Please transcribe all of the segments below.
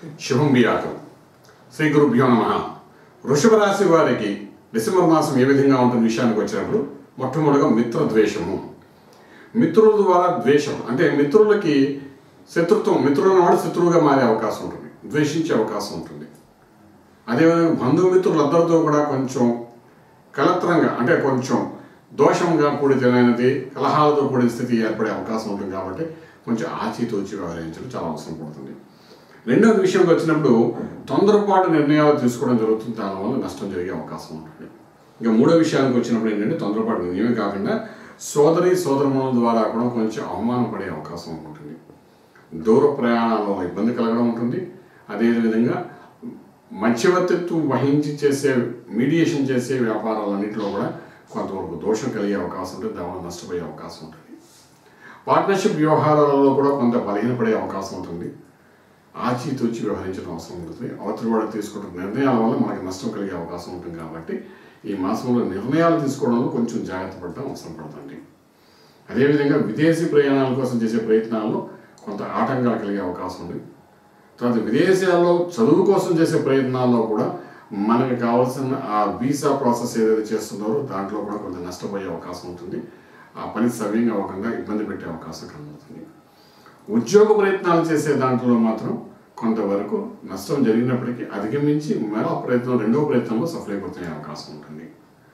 శుభం బియాతం శ్రీ గురుభ్యో నమ వృషభ రాశి వారికి డిసెంబర్ మాసం ఏ విధంగా ఉంటుంది విషయానికి వచ్చినప్పుడు మొట్టమొదటిగా మిత్ర ద్వేషము మిత్రుల ద్వారా ద్వేషం అంటే మిత్రులకి శత్రుత్వం మిత్రులు వాడు శత్రువుగా మారే అవకాశం ఉంటుంది ద్వేషించే అవకాశం ఉంటుంది అదేవిధంగా బంధుమిత్రులందరితో కూడా కొంచెం కలత్రంగా అంటే కొంచెం దోషంగా కూడినది కలహాలతో కూడిన స్థితి ఏర్పడే అవకాశం ఉంటుంది కాబట్టి కొంచెం ఆచితూచి వ్యవహరించడం చాలా అవసరం పడుతుంది రెండవది విషయంకి వచ్చినప్పుడు తొందరపాటు నిర్ణయాలు తీసుకోవడం జరుగుతుంది దానివల్ల నష్టం జరిగే అవకాశం ఉంటుంది ఇంకా మూడో విషయానికి వచ్చినప్పుడు ఏంటంటే తొందరపాటు నిర్ణయమే కాకుండా సోదరి సోదరుల ద్వారా కూడా కొంచెం అవమానం పడే అవకాశం ఉంటుంది దూర ప్రయాణాల్లో ఇబ్బంది కలగడం ఉంటుంది అదేవిధంగా మధ్యవర్తిత్వం వహించి చేసే మీడియేషన్ చేసే వ్యాపారాలన్నింటిలో కూడా కొంతవరకు దోషం కలిగే అవకాశం ఉంటుంది దానివల్ల నష్టపోయే అవకాశం ఉంటుంది పార్ట్నర్షిప్ వ్యవహారాలలో కూడా కొంత బలహీనపడే అవకాశం ఉంటుంది ఆచితూచి వ్యవహరించడం అవసరం ఉంటుంది అవతలి వాడు తీసుకుంటున్న నిర్ణయాల వల్ల మనకి నష్టం కలిగే అవకాశం ఉంటుంది కాబట్టి ఈ మాసంలో నిర్ణయాలు తీసుకోవడంలో కొంచెం జాగ్రత్త పడడం అవసరం పడుతుంది అదేవిధంగా విదేశీ ప్రయాణాల కోసం చేసే ప్రయత్నాల్లో కొంత ఆటంకాలు కలిగే అవకాశం ఉంది తర్వాత విదేశాల్లో చదువు కోసం చేసే ప్రయత్నాల్లో కూడా మనకి కావాల్సిన ఆ వీసా ప్రాసెస్ ఏదైతే చేస్తున్నారో దాంట్లో కూడా కొంత నష్టపోయే అవకాశం ఉంటుంది ఆ పని సవ్యంగా అవ్వకుండా ఇబ్బంది పెట్టే అవకాశం కనబడుతుంది ఉద్యోగ ప్రయత్నాలు చేసే దాంట్లో మాత్రం కొంతవరకు నష్టం జరిగినప్పటికీ అధిగమించి మరో ప్రయత్నం రెండో ప్రయత్నంలో సఫల్ అయిపోతున్న అవకాశం ఉంటుంది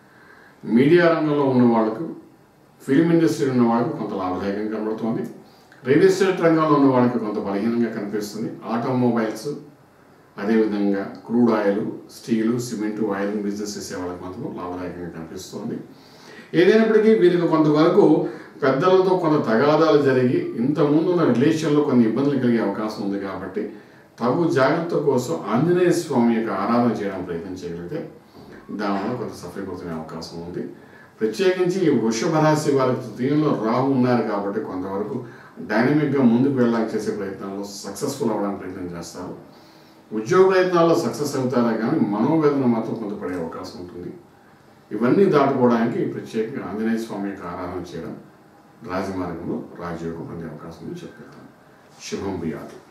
మీడియా రంగంలో ఉన్న వాళ్ళకు ఫిలిం ఇండస్ట్రీ ఉన్న వాళ్ళకు కొంత లాభదాయకంగా కనబడుతోంది రియల్ ఎస్టేట్ రంగంలో ఉన్న వాళ్ళకి కొంత బలహీనంగా కనిపిస్తుంది ఆటోమొబైల్స్ అదేవిధంగా crude oil steel cement wiring business చేసే వాళ్ళకి మాత్రం లాభదాయకంగా కనిపిస్తుంది ఏదైనప్పటికీ వీరికి కొంతవరకు పెద్దలతో కొంత తగాదాలు జరిగి ఇంతకుముందు ఉన్న రిలేషన్లో కొన్ని ఇబ్బందులు కలిగే అవకాశం ఉంది కాబట్టి తగు జాగ్రత్త కోసం ఆంజనేయ స్వామి యొక్క ఆరాధన చేయడానికి ప్రయత్నం చేయగలిగితే దానివల్ల కొంత సఫలీకృతమే అవకాశం ఉంది ప్రత్యేకించి ఈ వృషభ రాశి వారికి తృతీయంలో రాహు ఉన్నారు కాబట్టి కొంతవరకు డైనమిక్గా ముందుకు వెళ్ళడానికి చేసే ప్రయత్నాల్లో సక్సెస్ఫుల్ అవ్వడానికి ప్రయత్నం చేస్తారు ఉద్యోగ ప్రయత్నాల్లో సక్సెస్ అవుతారా కానీ మనోవేదన మాత్రం కొంత పడే అవకాశం ఉంటుంది ఇవన్నీ దాటుకోవడానికి ప్రత్యేకంగా ఆంజనేయ స్వామి యొక్క ఆరాధన చేయడం రాజమార్గంలో రాజయోగం పొందే అవకాశం ఉంది చెప్పేస్తాను శుభం బియాదు